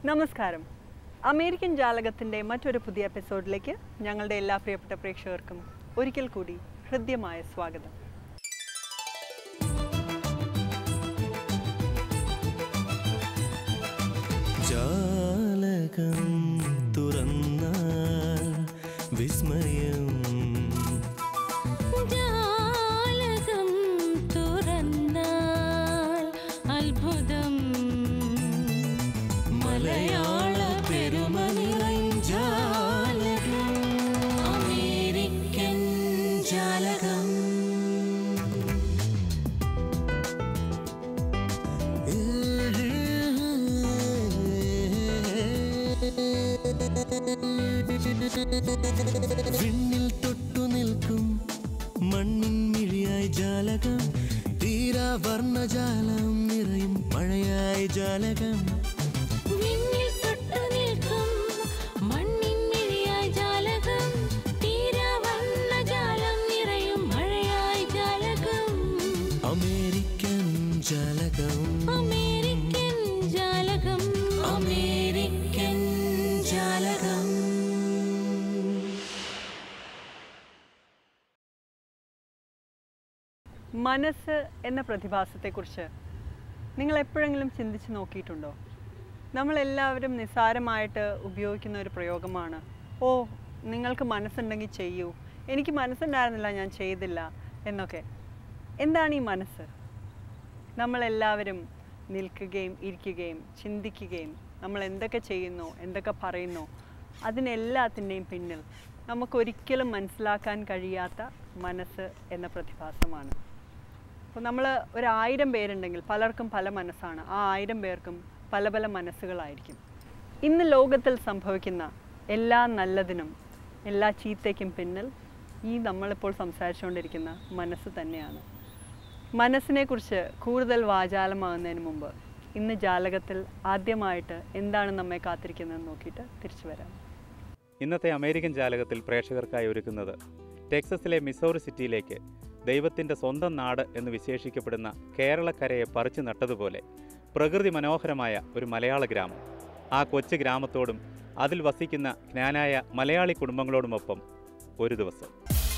നമസ്കാരം അമേരിക്കൻ ജാലകത്തിൻ്റെ മറ്റൊരു പുതിയ എപ്പിസോഡിലേക്ക് ഞങ്ങളുടെ എല്ലാ പ്രിയപ്പെട്ട പ്രേക്ഷകർക്കും ഒരിക്കൽ കൂടി ഹൃദ്യമായ സ്വാഗതം ജാലകം തുറന്നാൽ വിസ്മയം ജാലകം തുറന്നാൽ അത്ഭുതം മലയാള പെരുമ നിറഞ്ചാലകം അമേരിക്കൻ ജാലകം വിണ്ണിൽ തൊട്ടു നിൽക്കും മണ്ണിൻ മിഴിയായി ജാലകം തീരാ വർണ്ണജാലം നിറയും മഴയായി ജാലകം വിണ്ണിൽ തൊട്ടു നിൽക്കും മണ്ണിൻ മിഴിയായി ജാലകം തീരവണ്ണ ജാലം നിറയും മഴയായി ജാലകം അമേരിക്കൻ ജാലകം അമേരിക്കൻ ജാലകം അമേരിക്കൻ ജാലകം മനസ്സ് എന്ന പ്രതിഭാസത്തെക്കുറിച്ച് നിങ്ങൾ എപ്പോഴെങ്കിലും ചിന്തിച്ച് നോക്കിയിട്ടുണ്ടോ നമ്മളെല്ലാവരും നിസ്സാരമായിട്ട് ഉപയോഗിക്കുന്ന ഒരു പ്രയോഗമാണ് ഓ നിങ്ങൾക്ക് മനസ്സുണ്ടെങ്കിൽ ചെയ്യൂ എനിക്ക് മനസ്സുണ്ടായിരുന്നില്ല ഞാൻ ചെയ്തില്ല എന്നൊക്കെ എന്താണ് ഈ മനസ്സ് നമ്മളെല്ലാവരും നിൽക്കുകയും ഇരിക്കുകയും ചിന്തിക്കുകയും നമ്മൾ എന്തൊക്കെ ചെയ്യുന്നു എന്തൊക്കെ പറയുന്നു അതിനെല്ലാത്തിൻ്റെയും പിന്നിൽ നമുക്കൊരിക്കലും മനസ്സിലാക്കാൻ കഴിയാത്ത മനസ്സ് എന്ന പ്രതിഭാസമാണ് അപ്പോൾ നമ്മൾ ഒരു ആയിരം പേരുണ്ടെങ്കിൽ പലർക്കും പല മനസ്സാണ് ആ ആയിരം പേർക്കും പല പല മനസ്സുകളായിരിക്കും ഇന്ന് ലോകത്തിൽ സംഭവിക്കുന്ന എല്ലാ നല്ലതിനും എല്ലാ ചീത്തയ്ക്കും പിന്നിൽ ഈ നമ്മളിപ്പോൾ സംസാരിച്ചുകൊണ്ടിരിക്കുന്ന മനസ്സ് തന്നെയാണ് മനസ്സിനെക്കുറിച്ച് കൂടുതൽ വാചാലമാകുന്നതിന് മുമ്പ് ഇന്ന് ജാലകത്തിൽ ആദ്യമായിട്ട് എന്താണ് നമ്മെ കാത്തിരിക്കുന്നതെന്ന് നോക്കിയിട്ട് തിരിച്ചു വരാം ഇന്നത്തെ അമേരിക്കൻ ജാലകത്തിൽ പ്രേക്ഷകർക്കായി ഒരുക്കുന്നത് ടെക്സസിലെ മിസോറി സിറ്റിയിലേക്ക് ദൈവത്തിൻ്റെ സ്വന്തം നാട് എന്ന് വിശേഷിക്കപ്പെടുന്ന കേരളക്കരയെ പറിച്ചു നട്ടതുപോലെ പ്രകൃതി മനോഹരമായ ഒരു മലയാള ഗ്രാമം ആ കൊച്ചു ഗ്രാമത്തോടും അതിൽ വസിക്കുന്ന ജ്ഞാനായ മലയാളി കുടുംബങ്ങളോടുമൊപ്പം ഒരു ദിവസം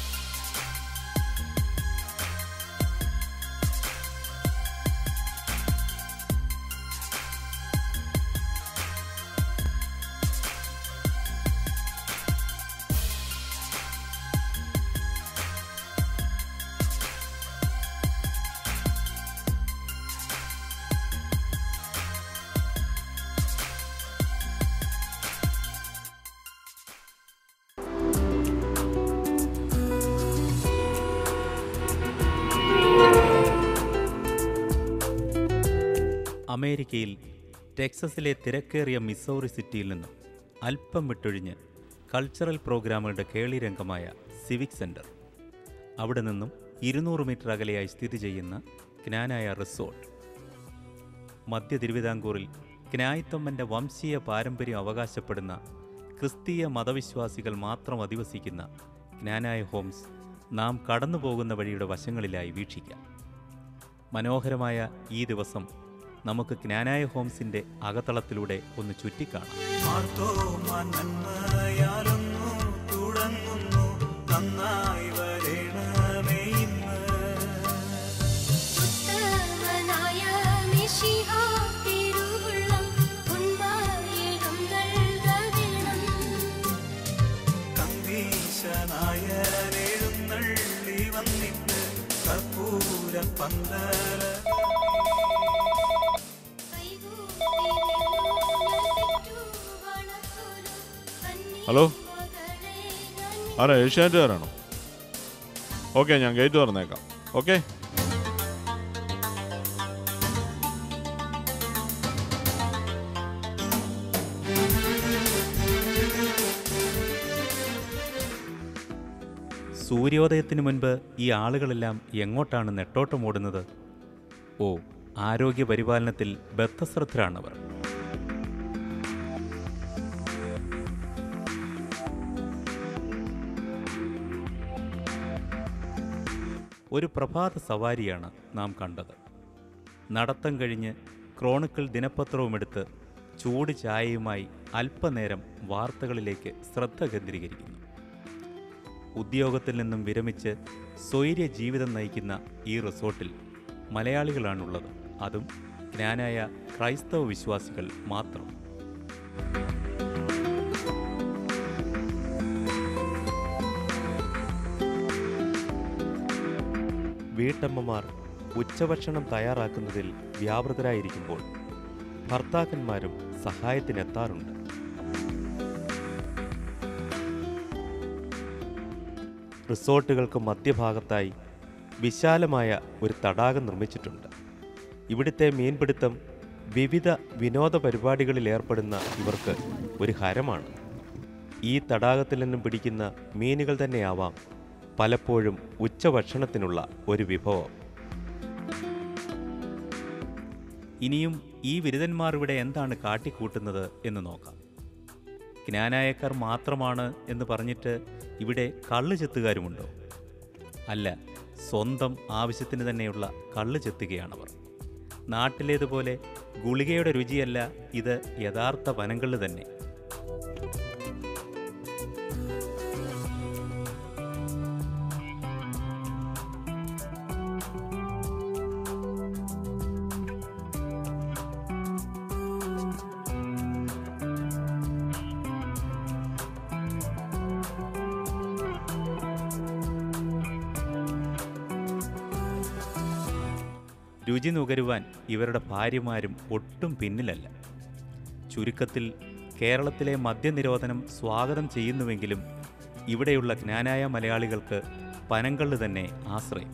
അമേരിക്കയിൽ ടെക്സസിലെ തിരക്കേറിയ മിസൗറി സിറ്റിയിൽ നിന്നും അല്പം വിട്ടൊഴിഞ്ഞ് കൾച്ചറൽ പ്രോഗ്രാമുകളുടെ കേളിരംഗമായ സിവിക് സെൻറ്റർ അവിടെ നിന്നും ഇരുന്നൂറ് മീറ്റർ അകലെയായി സ്ഥിതി ചെയ്യുന്ന ക്നാനായ റിസോർട്ട് മധ്യ തിരുവിതാംകൂറിൽ ക്നായിത്തമ്മൻ്റെ വംശീയ പാരമ്പര്യം അവകാശപ്പെടുന്ന ക്രിസ്തീയ മതവിശ്വാസികൾ മാത്രം അധിവസിക്കുന്ന ക്നാനായ ഹോംസ് നാം കടന്നു പോകുന്ന വഴിയുടെ വശങ്ങളിലായി വീക്ഷിക്കാം മനോഹരമായ ഈ ദിവസം നമുക്ക് ജ്ഞാനായ ഹോംസിന്റെ അകത്തളത്തിലൂടെ ഒന്ന് ചുറ്റിക്കാണാം മാർത്തോമാ നന്മയാലൊന്നു തുടങ്ങുന്നു നന്നായി വരണമേ ഇന്ന് ഉത്തമനായ മിശിഹാ തിരുവുള്ളം ഉന്മായിടം നൽകണം കമ്പീശനായ എഴുന്നള്ളി വന്നിട്ട് കർപ്പൂര പന്തല ഹലോ ആരാ ഏഷ്യാനെറ്റുകാരാണോ ഓക്കെ ഞാൻ ഗേറ്റ് തുറന്നേക്കാം ഓക്കെ സൂര്യോദയത്തിന് മുൻപ് ഈ ആളുകളെല്ലാം എങ്ങോട്ടാണ് നെട്ടോട്ടമോടുന്നത് ഓ ആരോഗ്യ പരിപാലനത്തിൽ ബദ്ധശ്രദ്ധരാണവർ ഒരു പ്രഭാത സവാരിയാണ് നാം കണ്ടത് നടത്തം കഴിഞ്ഞ് ക്രോണിക്കിൾ ദിനപത്രവുമെടുത്ത് ചൂട് ചായയുമായി അല്പനേരം വാർത്തകളിലേക്ക് ശ്രദ്ധ കേന്ദ്രീകരിക്കുന്നു ഉദ്യോഗത്തിൽ നിന്നും വിരമിച്ച് സ്വൈര്യ ജീവിതം നയിക്കുന്ന ഈ റിസോർട്ടിൽ മലയാളികളാണുള്ളത് അതും ജ്ഞാനായ ക്രൈസ്തവ വിശ്വാസികൾ മാത്രം വീട്ടമ്മമാർ ഉച്ചഭക്ഷണം തയ്യാറാക്കുന്നതിൽ വ്യാപൃതരായിരിക്കുമ്പോൾ ഭർത്താക്കന്മാരും സഹായത്തിനെത്താറുണ്ട് റിസോർട്ടുകൾക്ക് മധ്യഭാഗത്തായി വിശാലമായ ഒരു തടാകം നിർമ്മിച്ചിട്ടുണ്ട് ഇവിടുത്തെ മീൻപിടുത്തം വിവിധ വിനോദ പരിപാടികളിൽ ഏർപ്പെടുന്ന ഇവർക്ക് ഒരു ഹരമാണ് ഈ തടാകത്തിൽ നിന്നും പിടിക്കുന്ന മീനുകൾ തന്നെയാവാം പലപ്പോഴും ഉച്ചഭക്ഷണത്തിനുള്ള ഒരു വിഭവം ഇനിയും ഈ ബിരുദന്മാർ ഇവിടെ എന്താണ് കാട്ടിക്കൂട്ടുന്നത് എന്ന് നോക്കാം ജ്ഞാനായക്കാർ മാത്രമാണ് എന്ന് പറഞ്ഞിട്ട് ഇവിടെ കള്ള് ചെത്തുകാരുമുണ്ടോ അല്ല സ്വന്തം ആവശ്യത്തിന് തന്നെയുള്ള കള്ള് ചെത്തുകയാണവർ നാട്ടിലേതുപോലെ ഗുളികയുടെ രുചിയല്ല ഇത് യഥാർത്ഥ വനങ്കള്ള് തന്നെ രുചി നുകരുവാൻ ഇവരുടെ ഭാര്യമാരും ഒട്ടും പിന്നിലല്ല ചുരുക്കത്തിൽ കേരളത്തിലെ മദ്യനിരോധനം സ്വാഗതം ചെയ്യുന്നുവെങ്കിലും ഇവിടെയുള്ള ജ്ഞാനായ മലയാളികൾക്ക് പനങ്കള്ള് തന്നെ ആശ്രയം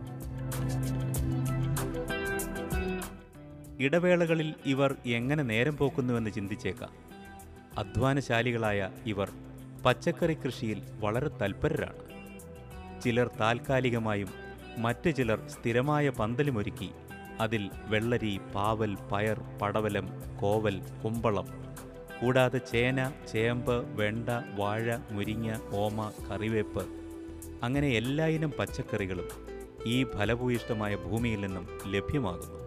ഇടവേളകളിൽ ഇവർ എങ്ങനെ നേരം പോക്കുന്നുവെന്ന് ചിന്തിച്ചേക്കാം അധ്വാനശാലികളായ ഇവർ പച്ചക്കറി കൃഷിയിൽ വളരെ തൽപരരാണ് ചിലർ താൽക്കാലികമായും മറ്റു ചിലർ സ്ഥിരമായ പന്തലുമൊരുക്കി അതിൽ വെള്ളരി പാവൽ പയർ പടവലം കോവൽ കുമ്പളം കൂടാതെ ചേന ചേമ്പ് വെണ്ട വാഴ മുരിങ്ങ ഓമ കറിവേപ്പ് അങ്ങനെ എല്ലായിനം പച്ചക്കറികളും ഈ ഫലഭൂയിഷ്ടമായ ഭൂമിയിൽ നിന്നും ലഭ്യമാകുന്നു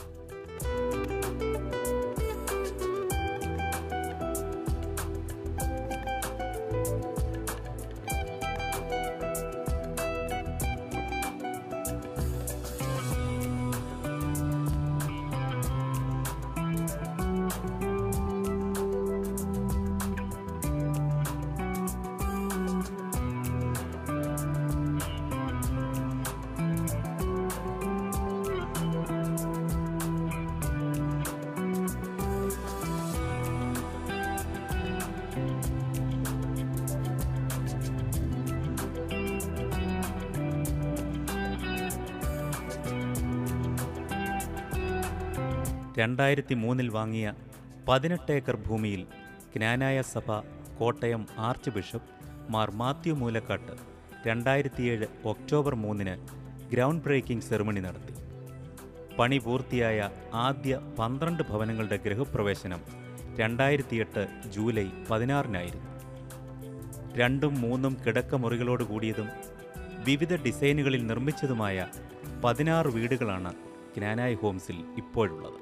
രണ്ടായിരത്തി മൂന്നിൽ വാങ്ങിയ പതിനെട്ട് ഏക്കർ ഭൂമിയിൽ ജ്ഞാനായ സഭ കോട്ടയം ആർച്ച് ബിഷപ്പ് മാർ മാത്യു മൂലക്കാട്ട് രണ്ടായിരത്തിയേഴ് ഒക്ടോബർ മൂന്നിന് ഗ്രൗണ്ട് ബ്രേക്കിംഗ് സെറിമണി നടത്തി പണി പൂർത്തിയായ ആദ്യ പന്ത്രണ്ട് ഭവനങ്ങളുടെ ഗൃഹപ്രവേശനം രണ്ടായിരത്തിയെട്ട് ജൂലൈ പതിനാറിനായിരുന്നു രണ്ടും മൂന്നും കിടക്കമുറികളോട് കൂടിയതും വിവിധ ഡിസൈനുകളിൽ നിർമ്മിച്ചതുമായ പതിനാറ് വീടുകളാണ് ജ്ഞാനായ ഹോംസിൽ ഇപ്പോഴുള്ളത്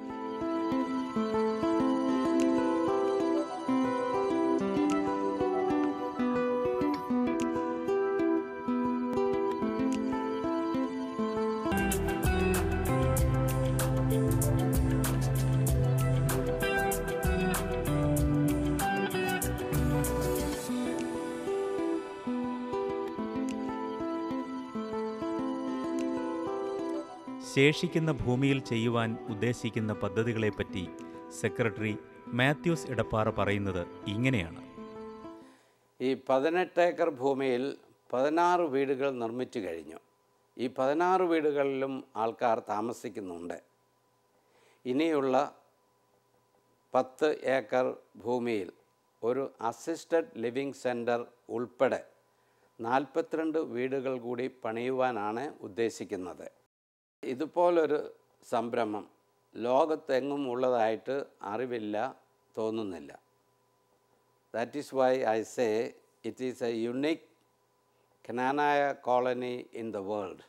ശേഷിക്കുന്ന ഭൂമിയിൽ ചെയ്യുവാൻ ഉദ്ദേശിക്കുന്ന പദ്ധതികളെപ്പറ്റി സെക്രട്ടറി മാത്യൂസ് ഇടപ്പാറ പറയുന്നത് ഇങ്ങനെയാണ് ഈ പതിനെട്ട് ഏക്കർ ഭൂമിയിൽ പതിനാറ് വീടുകൾ നിർമ്മിച്ചു കഴിഞ്ഞു ഈ പതിനാറ് വീടുകളിലും ആൾക്കാർ താമസിക്കുന്നുണ്ട് ഇനിയുള്ള പത്ത് ഏക്കർ ഭൂമിയിൽ ഒരു അസിസ്റ്റഡ് ലിവിങ് സെൻറ്റർ ഉൾപ്പെടെ നാൽപ്പത്തിരണ്ട് വീടുകൾ കൂടി പണിയുവാനാണ് ഉദ്ദേശിക്കുന്നത് ഇതുപോലൊരു സംരംഭം ലോകത്തെങ്ങും ഉള്ളതായിട്ട് അറിവില്ല തോന്നുന്നില്ല that is why I say it is a unique Knanaya colony in the world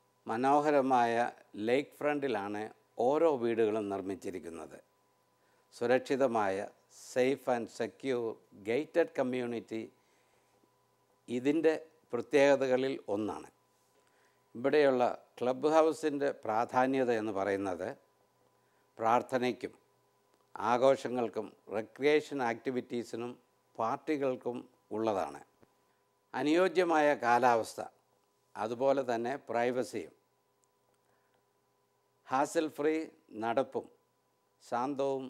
മനോഹരമായ ലേക്ക് ഫ്രണ്ടിലാണ് ഓരോ വീടുകളും നിർമ്മിച്ചിരിക്കുന്നത് സുരക്ഷിതമായ safe and secure gated community ഇതിൻ്റെ പ്രത്യേകതകളിൽ ഒന്നാണ് ഇവിടെയുള്ള ക്ലബ് ഹൗസിൻ്റെ പ്രാധാന്യത എന്ന് പറയുന്നത് പ്രാർത്ഥനയ്ക്കും ആഘോഷങ്ങൾക്കും റെക്രിയേഷൻ ആക്ടിവിറ്റീസിനും പാർട്ടികൾക്കും ഉള്ളതാണ് അനുയോജ്യമായ കാലാവസ്ഥ അതുപോലെ തന്നെ പ്രൈവസിയും ഹാസൽ ഫ്രീ നടപ്പും ശാന്തവും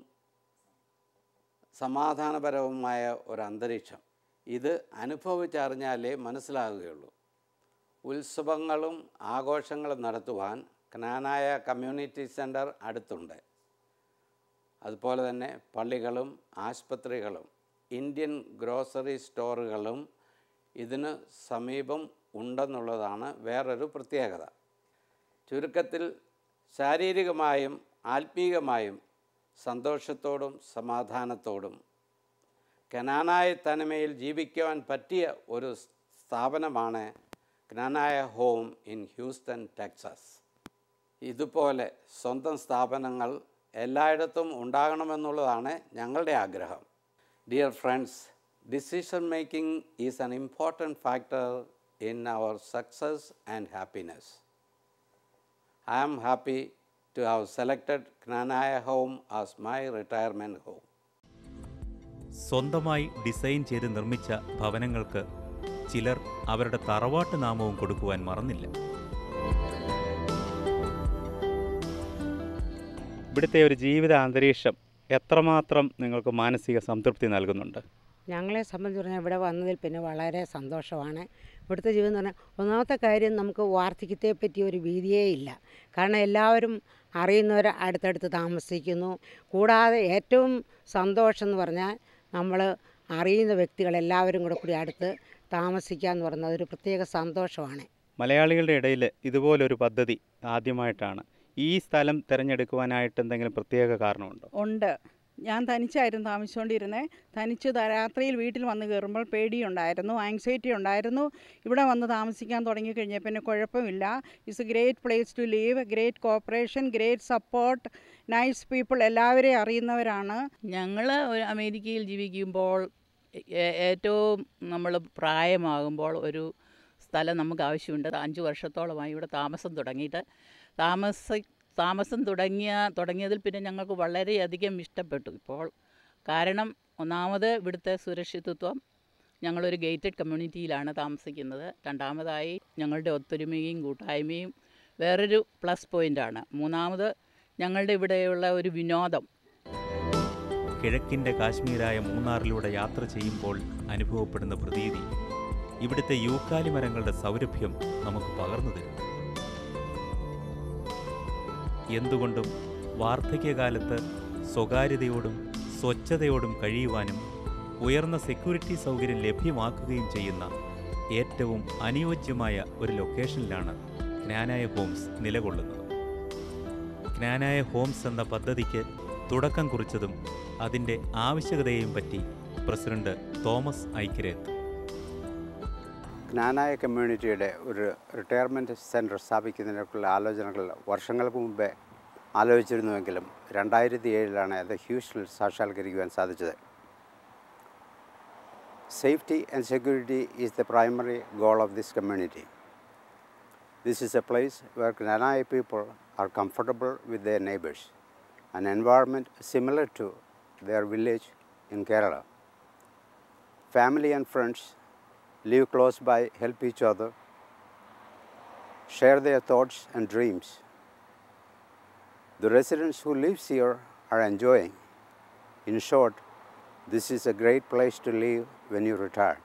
സമാധാനപരവുമായ ഒരു അന്തരീക്ഷം ഇത് അനുഭവിച്ചറിഞ്ഞാലേ മനസ്സിലാകുകയുള്ളൂ ഉത്സവങ്ങളും ആഘോഷങ്ങളും നടത്തുവാൻ ക്നാനായ കമ്മ്യൂണിറ്റി സെൻറ്റർ അടുത്തുണ്ട് അതുപോലെ തന്നെ പള്ളികളും ആശുപത്രികളും ഇന്ത്യൻ ഗ്രോസറി സ്റ്റോറുകളും ഇതിന് സമീപം ഉണ്ടെന്നുള്ളതാണ് വേറൊരു പ്രത്യേകത ചുരുക്കത്തിൽ ശാരീരികമായും ആത്മീകമായും സന്തോഷത്തോടും സമാധാനത്തോടും കനാനായ തനിമയിൽ ജീവിക്കുവാൻ പറ്റിയ ഒരു സ്ഥാപനമാണ് Knanaya home in Houston Texas ഇതുപോലെ സ്വന്തം സ്ഥാപനങ്ങൾ എല്ലായിടത്തും ഉണ്ടാകണമെന്നുള്ളതാണ് ഞങ്ങളുടെ ആഗ്രഹം dear friends decision making is an important factor in our success and happiness I am happy to have selected Knanaya Home as my retirement home. സ്വന്തമായി ഡിസൈൻ ചെയ്ത് നിർമ്മിച്ച ഭവനങ്ങൾക്ക് ചിലർ അവരുടെ തറവാട്ട് നാമവും കൊടുക്കുവാൻ മറന്നില്ല ഇവിടുത്തെ ഒരു ജീവിത അന്തരീക്ഷം എത്രമാത്രം നിങ്ങൾക്ക് മാനസിക സംതൃപ്തി നൽകുന്നുണ്ട് ഞങ്ങളെ സംബന്ധിച്ച് പറഞ്ഞാൽ ഇവിടെ വന്നതിൽ പിന്നെ വളരെ സന്തോഷമാണ് ഇവിടുത്തെ ജീവിതം എന്ന് പറഞ്ഞാൽ ഒന്നാമത്തെ കാര്യം നമുക്ക് വാർദ്ധക്യത്തെ പറ്റി ഒരു ഭീതിയേ ഇല്ല കാരണം എല്ലാവരും അറിയുന്നവർ അടുത്തടുത്ത് താമസിക്കുന്നു കൂടാതെ ഏറ്റവും സന്തോഷം എന്ന് പറഞ്ഞാൽ നമ്മൾ അറിയുന്ന വ്യക്തികളെല്ലാവരും കൂടെ കൂടി അടുത്ത് താമസിക്കുക എന്ന് പറയുന്നത് ഒരു പ്രത്യേക സന്തോഷമാണ് മലയാളികളുടെ ഇടയിൽ ഇതുപോലൊരു പദ്ധതി ആദ്യമായിട്ടാണ് ഈ സ്ഥലം തിരഞ്ഞെടുക്കുവാനായിട്ട് എന്തെങ്കിലും പ്രത്യേക കാരണമുണ്ടോ ഉണ്ട് ഞാൻ തനിച്ചായിരുന്നു താമസിച്ചുകൊണ്ടിരുന്നത് തനിച്ച് ത- രാത്രിയിൽ വീട്ടിൽ വന്ന് കയറുമ്പോൾ പേടിയുണ്ടായിരുന്നു ആങ്സൈറ്റി ഉണ്ടായിരുന്നു ഇവിടെ വന്ന് താമസിക്കാൻ തുടങ്ങിക്കഴിഞ്ഞാൽ പിന്നെ കുഴപ്പമില്ല it's a great place to live great cooperation great support nice people എല്ലാവരെയും അറിയുന്നവരാണ് ഞങ്ങൾ അമേരിക്കയിൽ ജീവിക്കുമ്പോൾ ഏ- ഏറ്റവും നമ്മൾ പ്രായമാകുമ്പോൾ ഒരു സ്ഥലം നമുക്ക് ആവശ്യമുണ്ട് അഞ്ച് വർഷത്തോളമായി ഇവിടെ താമസം തുടങ്ങിയിട്ട് താമസ താമസം തുടങ്ങിയ തുടങ്ങിയതിൽ പിന്നെ ഞങ്ങൾക്ക് വളരെയധികം ഇഷ്ടപ്പെട്ടു ഇപ്പോൾ കാരണം ഒന്നാമത് ഇവിടുത്തെ സുരക്ഷിതത്വം ഞങ്ങളൊരു ഗേറ്റഡ് കമ്മ്യൂണിറ്റിയിലാണ് താമസിക്കുന്നത് രണ്ടാമതായി ഞങ്ങളുടെ ഒത്തൊരുമയും കൂട്ടായ്മയും വേറൊരു പ്ലസ് പോയിൻ്റാണ് മൂന്നാമത് ഞങ്ങളുടെ ഇവിടെയുള്ള ഒരു വിനോദം കിഴക്കിൻ്റെ കാശ്മീരായ മൂന്നാറിലൂടെ യാത്ര ചെയ്യുമ്പോൾ അനുഭവപ്പെടുന്ന പ്രതീതി ഇവിടുത്തെ യൂക്കാലി മരങ്ങളുടെ സൗരഭ്യം നമുക്ക് പകർന്നു തരും എന്തുകൊണ്ടും വാർദ്ധക്യകാലത്ത് സ്വകാര്യതയോടും സ്വച്ഛതയോടും കഴിയുവാനും ഉയർന്ന സെക്യൂരിറ്റി സൗകര്യം ലഭ്യമാക്കുകയും ചെയ്യുന്ന ഏറ്റവും അനുയോജ്യമായ ഒരു ലൊക്കേഷനിലാണ് ജ്ഞാനായ ഹോംസ് നിലകൊള്ളുന്നത് ജ്ഞാനായ ഹോംസ് എന്ന പദ്ധതിക്ക് തുടക്കം കുറിച്ചതും അതിൻ്റെ ആവശ്യകതയെയും പറ്റി പ്രസിഡന്റ് തോമസ് ഐക്യരേത്ത് ജ്ഞാനായ കമ്മ്യൂണിറ്റിയുടെ ഒരു റിട്ടയർമെൻറ്റ് സെൻറ്റർ സ്ഥാപിക്കുന്നതിനൊക്കെയുള്ള ആലോചനകൾ വർഷങ്ങൾക്ക് മുമ്പേ ആലോചിച്ചിരുന്നുവെങ്കിലും രണ്ടായിരത്തി ഏഴിലാണ് അത് ഹ്യൂസ്റ്റണിൽ സാക്ഷാത്കരിക്കുവാൻ സാധിച്ചത് safety and security is the primary goal of this community This is a place where Knanaya people are comfortable with their neighbors, an environment similar to their village in Kerala. Family and friends live close by, help each other, share their thoughts and dreams. The residents who live here are enjoying. In short, this is a great place to live when you retire.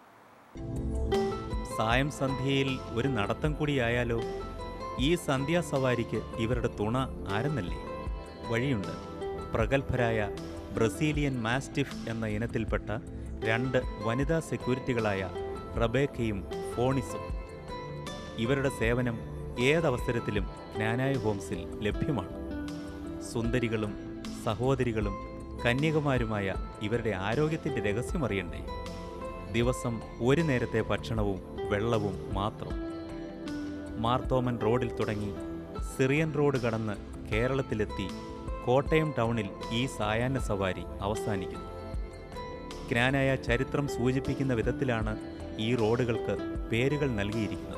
സായം സന്ധ്യയിൽ ഒരു നടത്തം കൂടിയായാലോ ഈ സന്ധ്യാസവാരിക്ക് ഇവരുടെ തുണ ആരെന്നല്ലേ വഴിയുണ്ട് പ്രഗത്ഭരായ Brazilian mastiff എന്ന ഇനത്തിൽപ്പെട്ട രണ്ട് വനിതാ സെക്യൂരിറ്റികളായ റബേക്കയും ഫോണിസും ഇവരുടെ സേവനം ഏതവസരത്തിലും ജ്ഞാനായ ഹോംസിൽ ലഭ്യമാണ് സുന്ദരികളും സഹോദരികളും കന്യകമാരുമായ ഇവരുടെ ആരോഗ്യത്തിൻ്റെ രഹസ്യമറിയണ്ടേ ദിവസം ഒരു നേരത്തെ ഭക്ഷണവും വെള്ളവും മാത്രം മാർത്തോമൻ റോഡിൽ തുടങ്ങി സിറിയൻ റോഡ് കടന്ന് കേരളത്തിലെത്തി കോട്ടയം ടൗണിൽ ഈ സായാഹ്ന സവാരി അവസാനിക്കുന്നു ക്നാനായ ചരിത്രം സൂചിപ്പിക്കുന്ന വിധത്തിലാണ് ഈ റോഡുകൾക്ക് പേരുകൾ നൽകിയിരിക്കുന്നത്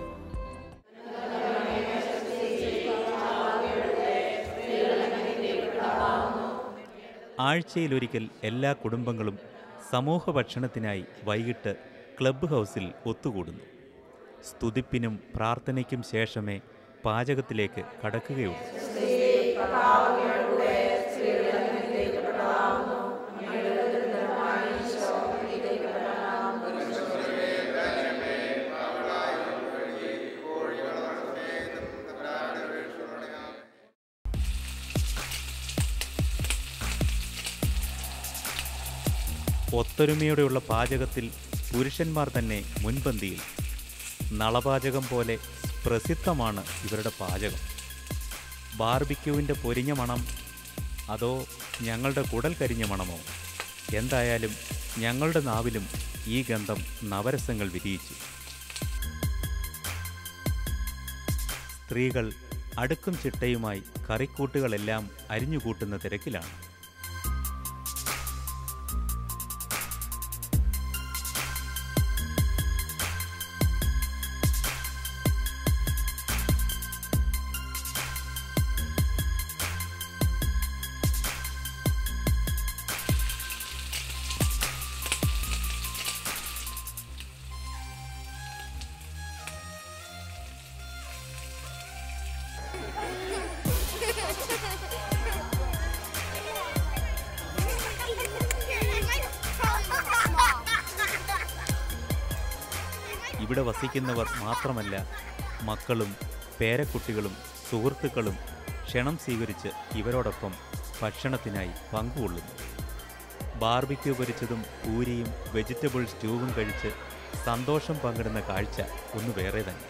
ആഴ്ചയിലൊരിക്കൽ എല്ലാ കുടുംബങ്ങളും സമൂഹ ഭക്ഷണത്തിനായി വൈകിട്ട് ക്ലബ്ബ് ഹൗസിൽ ഒത്തുകൂടുന്നു സ്തുതിപ്പിനും പ്രാർത്ഥനയ്ക്കും ശേഷമേ പാചകത്തിലേക്ക് കടക്കുകയുള്ളൂ ഒത്തൊരുമയോടെയുള്ള പാചകത്തിൽ പുരുഷന്മാർ തന്നെ മുൻപന്തിയിൽ നളപാചകം പോലെ പ്രസിദ്ധമാണ് ഇവരുടെ പാചകം ബാർബിക്യൂവിൻ്റെ പൊരിഞ്ഞ മണം അതോ ഞങ്ങളുടെ കുടൽ കരിഞ്ഞ മണമോ എന്തായാലും ഞങ്ങളുടെ നാവിലും ഈ ഗന്ധം നവരസങ്ങൾ വിരിയിച്ചു സ്ത്രീകൾ അടുക്കും ചിട്ടയുമായി കറിക്കൂട്ടുകളെല്ലാം അരിഞ്ഞുകൂട്ടുന്ന തിരക്കിലാണ് ഇവിടെ വസിക്കുന്നവർ മാത്രമല്ല മക്കളും പേരക്കുട്ടികളും സുഹൃത്തുക്കളും ക്ഷണം സ്വീകരിച്ച് ഇവരോടൊപ്പം ഭക്ഷണത്തിനായി പങ്കുകൊള്ളുന്നു ബാർബിക്യൂ പൊരിച്ചതും പൂരിയും വെജിറ്റബിൾ സ്റ്റൂവും കഴിച്ച് സന്തോഷം പങ്കിടുന്ന കാഴ്ച ഒന്ന് വേറെ തന്നെ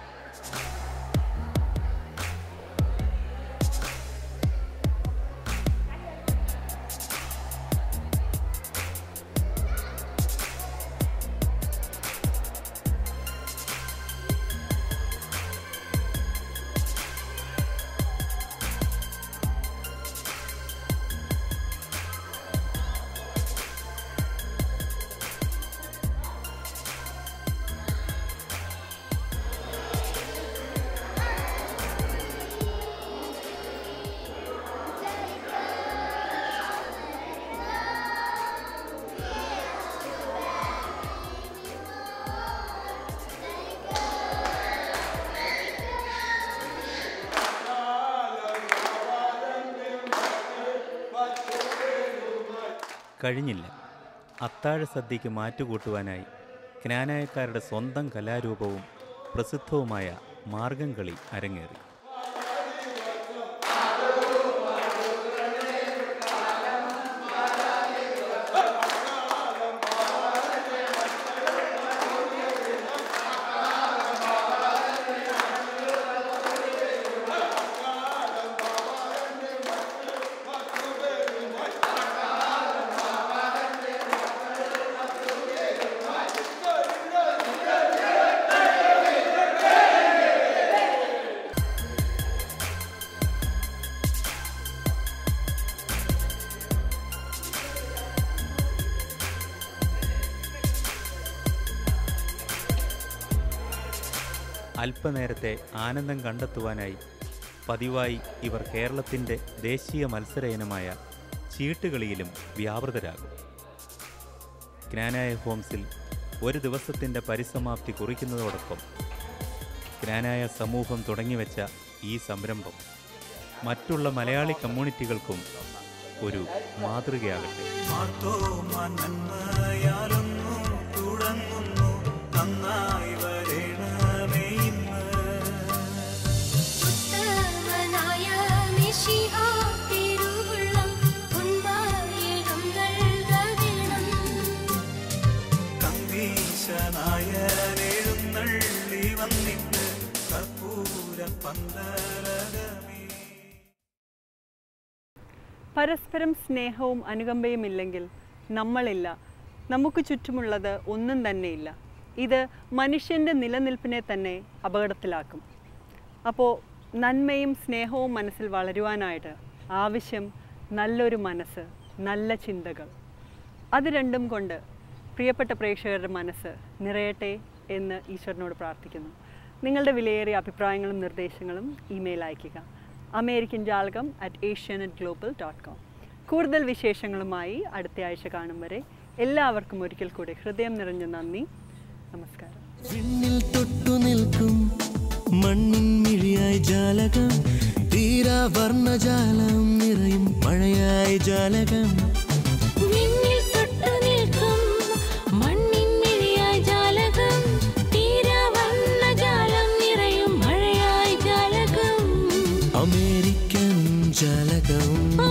കഴിഞ്ഞില്ല അത്താഴ സദ്യയ്ക്ക് മാറ്റുകൂട്ടുവാനായി ക്നാനായക്കാരുടെ സ്വന്തം കലാരൂപവും പ്രസിദ്ധവുമായ മാർഗംകളി അരങ്ങേറി അല്പനേരത്തെ ആനന്ദം കണ്ടെത്തുവാനായി പതിവായി ഇവർ കേരളത്തിൻ്റെ ദേശീയ മത്സര ഇനമായ ചീട്ടുകളിയിലും വ്യാപൃതരാകും ജ്ഞാനായ ഹോംസിൽ ഒരു ദിവസത്തിൻ്റെ പരിസമാപ്തി കുറിക്കുന്നതോടൊപ്പം ജ്ഞാനായ സമൂഹം തുടങ്ങിവെച്ച ഈ സംരംഭം മറ്റുള്ള മലയാളി കമ്മ്യൂണിറ്റികൾക്കും ഒരു മാതൃകയാകട്ടെ മാർത്തോമാൻ നന്മയാലൊന്നു തുടങ്ങുന്നു നന്നായി വരണമേ ഇന്ന് ഉത്തമനായ മിശിഹാ തിരുവുള്ളം ഉന്മായിടം നൽകണം കമ്പീശനായരെഴുന്നള്ളി വന്നിട്ട് കർപ്പൂര പന്തലകമേ പരസ്പരം സ്നേഹവും അനുകമ്പയും ഇല്ലെങ്കിൽ നമ്മളില്ല നമുക്ക് ചുറ്റുമുള്ളത് ഒന്നും തന്നെയില്ല ഇത് മനുഷ്യൻ്റെ നിലനിൽപ്പിനെ തന്നെ അപകടത്തിലാക്കും അപ്പോൾ നന്മയും സ്നേഹവും മനസ്സിൽ വളരുവാനായിട്ട് ആവശ്യം നല്ലൊരു മനസ്സ് നല്ല ചിന്തകൾ അത് രണ്ടും കൊണ്ട് പ്രിയപ്പെട്ട പ്രേക്ഷകരുടെ മനസ്സ് നിറയട്ടെ എന്ന് ഈശ്വരനോട് പ്രാർത്ഥിക്കുന്നു നിങ്ങളുടെ വിലയേറിയ അഭിപ്രായങ്ങളും നിർദ്ദേശങ്ങളും ഇമെയിൽ അയയ്ക്കുക അമേരിക്കൻ ജാലകം at Asianet global dot com കൂടുതൽ വിശേഷങ്ങളുമായി അടുത്ത ആഴ്ച കാണും വരെ എല്ലാവർക്കും ഒരിക്കൽ കൂടി ഹൃദയം നിറഞ്ഞ നന്ദി നമസ്കാരം വിണ്ണിൽ തൊട്ടു നിൽക്കും മണ്ണിൻ മിഴിയായി ജാലകം തീരാ വർണ്ണജാലം നിറയും മഴയായി ജാലകം വിണ്ണിൽ തൊട്ടു നിൽക്കും മണ്ണിൻ മിഴിയായി ജാലകം തീരവർണ്ണജാലം നിറയും മഴയായി ജാലകം അമേരിക്കൻ ജാലകം